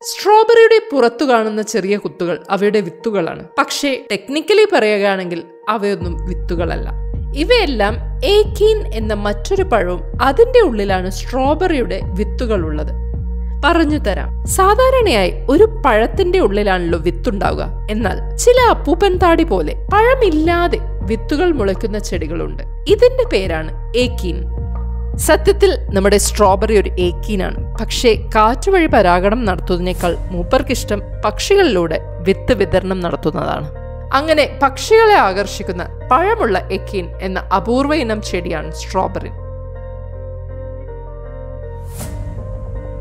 സ്ട്രോബെറിയുടെ പുറത്തു കാണുന്ന ചെറിയ കുത്തുകൾ അവയുടെ വിത്തുകളാണ് പക്ഷേ ടെക്നിക്കലി പറയുകയാണെങ്കിൽ അവയൊന്നും വിത്തുകളല്ല ഇവയെല്ലാം ഏക്കീൻ എന്ന മറ്റൊരു പഴവും അതിന്റെ ഉള്ളിലാണ് സ്ട്രോബെറിയുടെ വിത്തുകൾ ഉള്ളത് പറഞ്ഞു തരാം സാധാരണയായി ഒരു പഴത്തിന്റെ ഉള്ളിലാണല്ലോ വിത്തുണ്ടാവുക എന്നാൽ ചില അപ്പൂപ്പൻ താടി പോലെ പഴമില്ലാതെ വിത്തുകൾ മുളയ്ക്കുന്ന ചെടികളുണ്ട് ഇതിന്റെ പേരാണ് ഏക്കീൻ സത്യത്തിൽ നമ്മുടെ സ്ട്രോബെറി ഒരു ഏക്കീനാണ് പക്ഷേ കാറ്റുവഴി പരാഗണം നടത്തുന്നതിനേക്കാൾ മൂപ്പർക്കിഷ്ടം പക്ഷികളിലൂടെ വിത്ത് വിതരണം നടത്തുന്നതാണ് അങ്ങനെ പക്ഷികളെ ആകർഷിക്കുന്ന പഴമുള്ള എക്കീൻ എന്ന അപൂർവ ഇനം ചെടിയാണ് സ്ട്രോബെറി